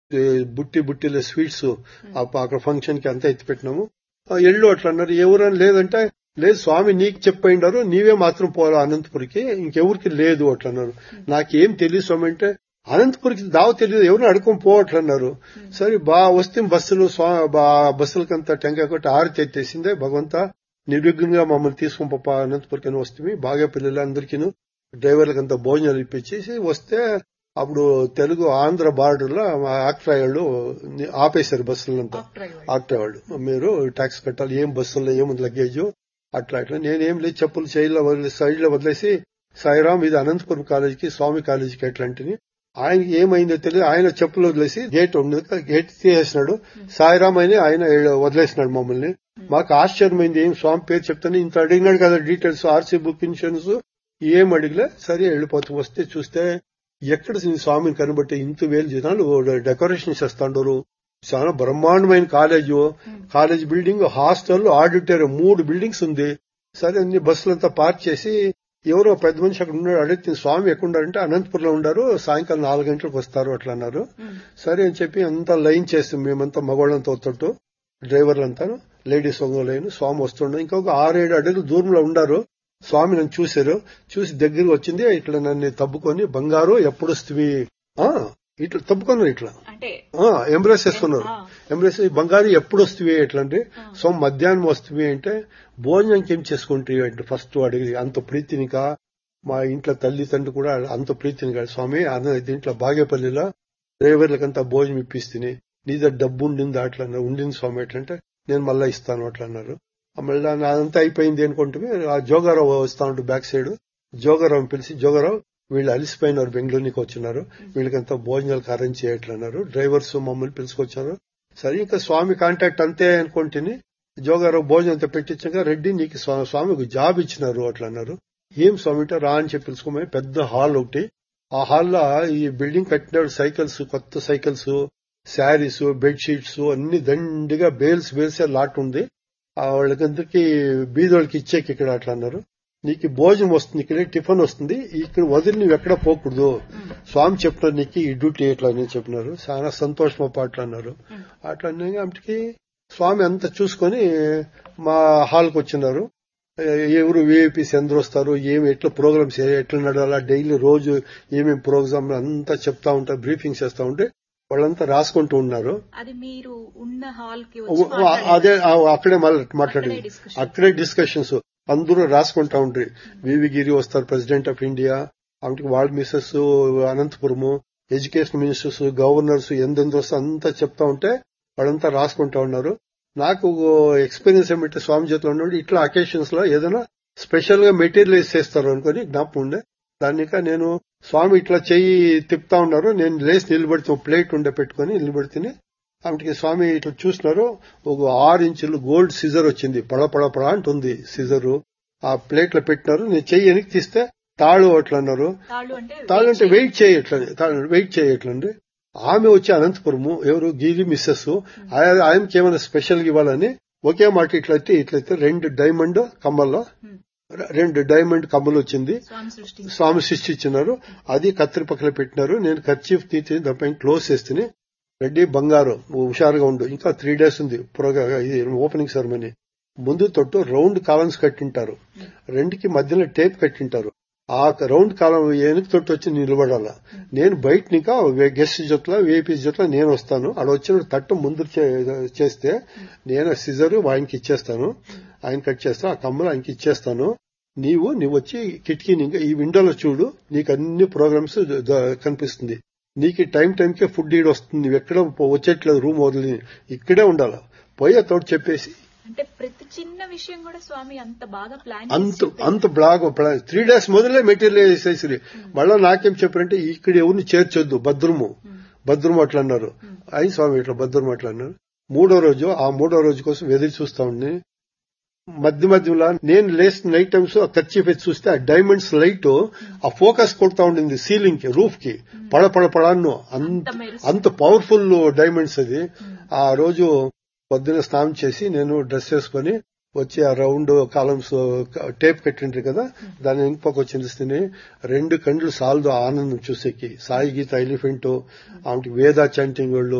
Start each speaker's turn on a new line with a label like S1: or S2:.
S1: ఏ, బుట్టి బుట్టిలో స్వీట్స్ అక్కడ ఫంక్షన్ కి అంతా ఎత్తి పెట్టినాము ఆ, ఎళ్ళు అట్లా అన్నారు ఎవరని లేదంటే లేదు స్వామి నీకు చెప్పయిండారు నీవే మాత్రం పోరా అనంతపురికి ఇంకెవరికి లేదు అట్లా అన్నారు నాకేం తెలియదు స్వామి అంటే అనంతపురికి దావ తెలియదు ఎవరిని అడుకొని పో అట్లా అన్నారు సరే బా వస్తే బస్సులు స్వా- బా- బస్సులకంతా టెంకాయ కొట్టి ఆరి ఎత్తేసిందే భగవంత నిర్విఘ్నంగా మమ్మల్ని తీసుకొని పప్ప అనంతపురికి వస్తే బాగా పిల్లలు అందరికీ డ్రైవర్లకంతా భోజనాలు ఇప్పించేసి వస్తే అప్పుడు తెలుగు ఆంధ్ర బార్డర్ లో ఆక్ట్రా వాళ్ళు ఆపేశారు బస్సులంతా ఆక్ట్రా వాళ్ళు మీరు ట్యాక్స్ కట్టాలి ఏం బస్సుల్లో ఏముంది లగేజ్ అట్లా అట్లా నేనేం లేదు చెప్పులు చైల్లో వదిలేసి సైడ్ లో వదిలేసి సాయిరామ్ ఇది అనంతపురం కాలేజీకి స్వామి కాలేజీకి ఎట్లాంటిని ఆయనకి ఏమైందో తెలియదు ఆయన చెప్పులు వదిలేసి గేట్ ఉండదు కదా, గేట్ తీసేసినాడు సాయిరామ్ అని ఆయన వదిలేసినాడు మమ్మల్ని మాకు ఆశ్చర్యమైంది ఏం స్వామి పేరు చెప్తాను ఇంత అడిగినాడు కదా డీటెయిల్స్ ఆర్సీ బుక్ ఇన్సూరెన్స్ ఏం అడిగలే సరే వెళ్ళిపోతూ వస్తే చూస్తే ఎక్కడ ఈ స్వామిని కనబట్టి ఇంత వేలు జనాలు డెకరేషన్ చేస్తాండారు చాలా బ్రహ్మాండమైన college college building hostel auditorium మూడు బిల్డింగ్స్ ఉంది సరే అన్ని బస్సులంతా పార్క్ చేసి ఎవరో పెద్ద మనిషి అక్కడ ఉన్నాడు అడిగితే స్వామి ఎక్కడున్నారంటే అనంతపురంలో ఉండారు సాయంకాలం నాలుగు గంటలకు వస్తారు అట్లా అన్నారు సరే అని చెప్పి అంతా లైన్ చేస్తాం మేమంతా మగవాళ్ళంతా వస్తుంటూ డ్రైవర్లంతా లేడీస్ ఒక లైన్ స్వామి వస్తుండే ఇంకొక ఆరేడు అడుగులు దూరంలో ఉండారు స్వామి నన్ను చూశారు చూసి దగ్గరికి వచ్చింది ఇట్లా నన్ను తబ్బుకొని బంగారు ఎప్పుడు వస్తుంది ఇట్లా తప్పుకున్నారు ఇట్లా
S2: అంటే
S1: ఎంబ్రెస్ చేసుకున్నారు
S2: ఆ.
S1: ఎంబ్రెస్ బంగారు ఎప్పుడు వస్తుంది ఎట్లా అంటే సో మధ్యాహ్నం వస్తుంది అంటే భోజనానికి ఏం చేసుకుంటాయి అంటే ఫస్ట్ అడిగి అంత ప్రీతినిక మా ఇంట్లో తల్లి తండ్రి కూడా అంత ప్రీతిని కాదు స్వామి అన్న దీంట్లో బాగేపల్లిలో డ్రైవర్లకంతా భోజనం ఇప్పిస్తుంది నీ దగ్గర డబ్బు ఉండింది అట్లా అన్నారు. ఉండింది స్వామి ఎట్లా అంటే నేను మళ్ళా ఇస్తాను అట్లా అన్నారు ఆ మళ్ళా అదంతా అయిపోయింది అనుకుంటే ఆ జోగారావు వస్తా ఉంటూ బ్యాక్ సైడ్ జోగారావు పిలిచి జోగారావు వీళ్ళు అలిసిపోయినారు బెంగళూరుకి వచ్చినారు వీళ్ళకంతా భోజనాలకు అరేంజ్ చేయట్లన్నారు డ్రైవర్స్ మమ్మల్ని పిలుచుకొచ్చారు సరే ఇంకా స్వామి కాంటాక్ట్ అంతే అనుకుంటుని జోగారావు భోజనం అంతా పెట్టించాక రెడ్డి నీకు స్వా- స్వామికి జాబ్ ఇచ్చినారు అట్లా అన్నారు ఏం స్వామి అంటే రా అని చెప్పి పిలుచుకోమని పెద్ద హాల్ ఒకటి ఆ హాల్లో ఈ బిల్డింగ్ కట్టినాడు సైకిల్స్ కొత్త సైకిల్స్ శారీస్ బెడ్షీట్స్ అన్ని దండిగా బేల్స్ బేల్స్ లాట్ ఉంది ఆ వాళ్ళకందరికి బీదోళ్ళకి ఇచ్చేకి ఇక్కడ అట్లా అన్నారు నీకు ఈ భోజనం వస్తుంది ఇక్కడ టిఫిన్ వస్తుంది ఇక్కడ వదిలి నువ్వు ఎక్కడ పోకూడదు స్వామి చెప్పినారు నీకు ఈ డ్యూటీ ఎట్లా అని చెప్పినారు చాలా సంతోషం అట్లా అన్నారు అట్లా అన్నకి స్వామి అంతా చూసుకొని మా హాల్కి వచ్చినారు ఏ- ఎవరు విఐపీస్ ఎందరు వస్తారు ఏమి ఎట్లా ప్రోగ్రామ్స్ ఎట్లా నడాలా డైలీ రోజు ఏమేమి ప్రోగ్రామ్ అంతా చెప్తా ఉంటారు బ్రీఫింగ్ చేస్తా ఉంటే వాళ్ళంతా రాసుకుంటూ ఉన్నారు
S2: అది మీరు ఉన్న హాల్ కి
S1: ఓ- ఓ- అదే ఆ- అక్కడే మళ్ళీ మాట్లాడింది
S2: అక్కడే discussion.
S1: అక్కడే డిస్కషన్స్ అందరూ రాసుకుంటా ఉంటారు వివి గిరి వస్తారు ప్రెసిడెంట్ ఆఫ్ ఇండియా ఆమెకి వాళ్ళ Mrs Anantapur education ministers governors ఎందెందు వస్తే అంతా చెప్తా ఉంటే వాళ్ళంతా రాసుకుంటా ఉన్నారు నాకు ఎక్స్పీరియన్స్ ఏమంటే స్వామి చేతిలో ఉన్నాడు ఇట్లా అకేషన్స్ లో ఏదైనా స్పెషల్ గా మెటీరియలైజ్ చేస్తారు అనుకుని జ్ఞాపకం ఉండే దానిక నేను స్వామి ఇట్లా చెయ్యి తిప్పుతా ఉన్నారు నేను లేచి నిలబడితే ప్లేట్ ఉండే పెట్టుకుని నిలబడితేనే ఆమెకి స్వామి ఇట్లా చూసినారు ఒక ఆరు ఇంచులు గోల్డ్ సిజర్ వచ్చింది పడ పడ పడ అంటుంది సిజరు ఆ ప్లేట్ లో పెట్టినారు నేను చెయ్యి వెనక్కి తీస్తే తాళు అట్లా అన్నారు
S2: తాళ్ళు అంటే
S1: తాళు అంటే వెయిట్ చేయట్లని వెయిట్ చేయట్లండి ఆమె వచ్చి అనంతపురము ఎవరు గిరి మిస్సెస్ ఆయ- ఆయనకి ఏమైనా స్పెషల్ ఇవ్వాలని ఒకే మాట ఇట్లయితే ఇట్లయితే రెండు డైమండ్ కమ్మల్లో
S2: Hmm.
S1: రెండు డైమండ్ కమ్మలు వచ్చింది
S2: స్వామి సృష్టి
S1: స్వామి శిష్టి ఇచ్చినారు అది కత్తిరి పక్కన పెట్టినారు నేను కర్చీఫ్ తీసి దానిపైన క్లోజ్ చేస్తే రెడ్డి బంగారం నువ్వు హుషారుగా ఉండు ఇంకా త్రీ డేస్ ఉంది ప్రోగ్రా ఇది ఓపెనింగ్ సెరమనీ ముందు తొట్టు రౌండ్ కాలమ్స్ కట్టింటారు రెండుకి మధ్యలో టేప్ కట్టింటారు ఆ రౌండ్ కాలం వెనక తొట్టు వచ్చి నిలబడాల నేను బయట ఇంకా గెస్ట్ జొట్ల విఐపీ జొట్ల నేను వస్తాను ఆడ వచ్చిన తట్టు ముందు చే- చేస్తే నేను సిజర్ ఆయనకి ఇచ్చేస్తాను ఆయన కట్ చేస్తా ఆ కమ్మలు ఆయనకి ఇచ్చేస్తాను నీవు నువ్వు వచ్చి కిటికీ ఇంకా ఈ విండోలో చూడు నీకు అన్ని ప్రోగ్రామ్స్ కనిపిస్తుంది నీకు టైం టైంకే ఫుడ్ ఈడ వస్తుంది నువ్వు ఎక్కడ వచ్చేట్లేదు రూమ్ వదిలి ఇక్కడే ఉండాల పోయే తోడు చెప్పేసి
S2: అంటే ప్రతి చిన్న విషయం కూడా స్వామి అంత బాగా ప్లాన్
S1: అంత అంత బ్లాగ్ త్రీ డేస్ మొదలే మెటీరియల్ వేసేసి మళ్ళా నాకేం చెప్పారంటే ఇక్కడ ఎవరిని చేర్చొద్దు భద్రము భద్రము అట్లా అన్నారు అయి స్వామి ఇట్లా భద్రము అట్లా అన్నారు మూడో రోజు ఆ మూడో రోజు కోసం ఎదురు చూస్తా ఉండి మధ్య మధ్యలో నేను లేచిన నైట్ టైమ్స్ ఆ ఖర్చు పెట్టి చూస్తే ఆ డైమండ్స్ లైట్ ఆ ఫోకస్ కొడతా ఉండింది సీలింగ్ కి రూఫ్ కి పడ పడ పడాను అంత
S2: అంత మెరుస్తూ.
S1: అంత పవర్ఫుల్ డైమండ్స్ అది ఆ రోజు పొద్దున స్నానం చేసి నేను డ్రెస్ వేసుకొని వచ్చి ఆ రౌండ్ కాలమ్స్ టేప్ కట్టిండ్రు కదా దాని ఇంకొక వచ్చింది రెండు కండ్లు సాల్దు ఆనందం చూసేకి సాయి గీత ఎలిఫెంట్ ఆమెకి వేద చాంటింగ్ వాళ్ళు